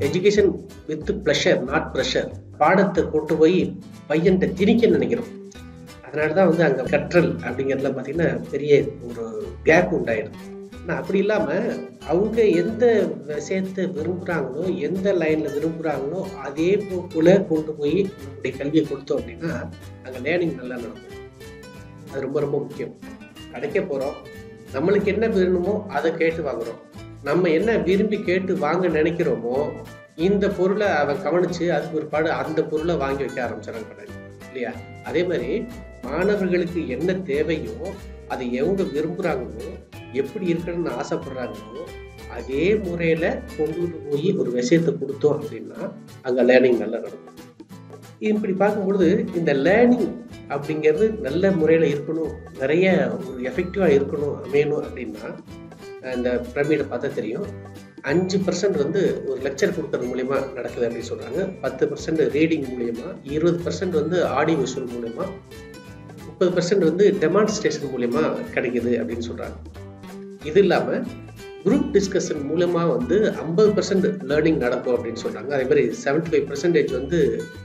education with pleasure not pressure பாடத்தை கொண்டு போய் பையன்கிட்ட திணிக்க நினைக்கிறோம் அதனால தான் வந்து அங்கே கற்றல் அப்படிங்கிறதுல பார்த்தீங்கன்னா பெரிய ஒரு கேப் உண்டாயிடுது ஆனால் அப்படி இல்லாமல் அவங்க எந்த விஷயத்தை விரும்புகிறாங்களோ எந்த லைனில் விரும்புகிறாங்களோ அதே போக்குல கொண்டு போய் நம்முடைய கல்வியை கொடுத்தோம் அப்படின்னா அங்கே லேர்னிங் நல்லா நடக்கும் அது ரொம்ப ரொம்ப முக்கியம் கிடைக்க போகிறோம் நம்மளுக்கு என்ன வேணுமோ அதை கேட்டு வாங்குறோம் நம்ம என்ன விரும்பி கேட்டு வாங்க நினைக்கிறோமோ இந்த பொருளை அவன் கவனிச்சு அதுக்கு ஒரு பாடு அந்த பொருளை வாங்கி வைக்க ஆரம்பிச்சிடறான் கடையில் இல்லையா அதே மாதிரி மாணவர்களுக்கு என்ன தேவையோ அதை எவங்க விரும்புகிறாங்களோ எப்படி இருக்கணும்னு ஆசைப்படுறாங்களோ அதே முறையில் கொண்டு போய் ஒரு விஷயத்தை கொடுத்தோம் அப்படின்னா அங்கே லேர்னிங் நல்லா நடக்கும் இப்படி பார்க்கும்பொழுது இந்த லேர்னிங் அப்படிங்கிறது நல்ல முறையில் இருக்கணும் நிறைய ஒரு எஃபெக்டிவாக இருக்கணும் அமையணும் அப்படின்னா இந்த பிரமிடை பார்த்தா தெரியும் அஞ்சு பர்சன்ட் வந்து ஒரு லெக்சர் கொடுக்கறது மூலயமா நடக்குது அப்படின்னு சொல்கிறாங்க பத்து பர்சன்ட் ரீடிங் மூலயமா இருபது பர்சன்ட் வந்து ஆடியோ விஷுவல் மூலயமா முப்பது பர்சன்ட் வந்து டெமான்ஸ்ட்ரேஷன் மூலயமா கிடைக்குது அப்படின்னு சொல்கிறாங்க இது இல்லாமல் குரூப் டிஸ்கஷன் மூலமா வந்து ஐம்பது பர்சன்ட் லேர்னிங் நடக்கும் அப்படின்னு சொல்கிறாங்க அதே மாதிரி செவன்டி ஃபைவ் பர்சன்டேஜ் வந்து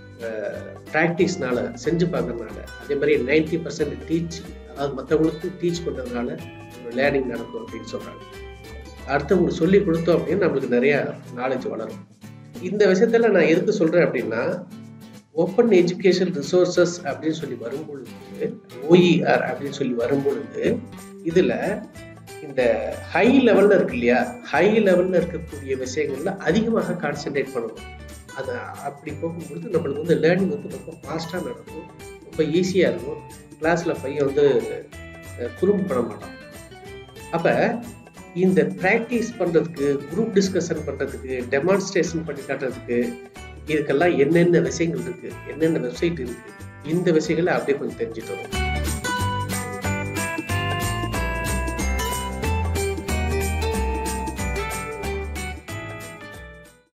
ப்ராக்டிஸ்னால செஞ்சு பார்க்கறதுனால அதே மாதிரி நைன்டி பர்சன்ட் டீச் அதாவது மற்றவங்களுக்கு டீச் பண்ணுறதுனால ஒரு லேர்னிங் நடக்கும் அப்படின்னு சொல்கிறாங்க அடுத்தவங்களுக்கு சொல்லி கொடுத்தோம் அப்படின்னு நம்மளுக்கு நிறைய நாலேஜ் வளரும் இந்த விஷயத்துல நான் எதுக்கு சொல்கிறேன் அப்படின்னா ஓப்பன் எஜுகேஷன் ரிசோர்சஸ் அப்படின்னு சொல்லி வரும்பொழுது ஓஇஆர் அப்படின்னு சொல்லி வரும்பொழுது இதில் இந்த ஹை லெவலில் இருக்கு இல்லையா ஹை லெவலில் இருக்கக்கூடிய விஷயங்கள்ல அதிகமாக கான்சென்ட்ரேட் பண்ணணும் அது அப்படி போகும்பொழுது நம்மளுக்கு வந்து லேர்னிங் வந்து ரொம்ப ஃபாஸ்ட்டாக நடக்கும் ரொம்ப ஈஸியாக இருக்கும் கிளாஸில் பையன் வந்து குறும்பு பண்ண மாட்டான் அப்போ இந்த ப்ராக்டிஸ் பண்ணுறதுக்கு குரூப் டிஸ்கஷன் பண்ணுறதுக்கு டெமான்ஸ்ட்ரேஷன் பண்ணி காட்டுறதுக்கு இதுக்கெல்லாம் என்னென்ன விஷயங்கள் இருக்குது என்னென்ன வெப்சைட் இருக்குது இந்த விஷயங்களை அப்படியே கொஞ்சம் தெரிஞ்சுட்டு வரும்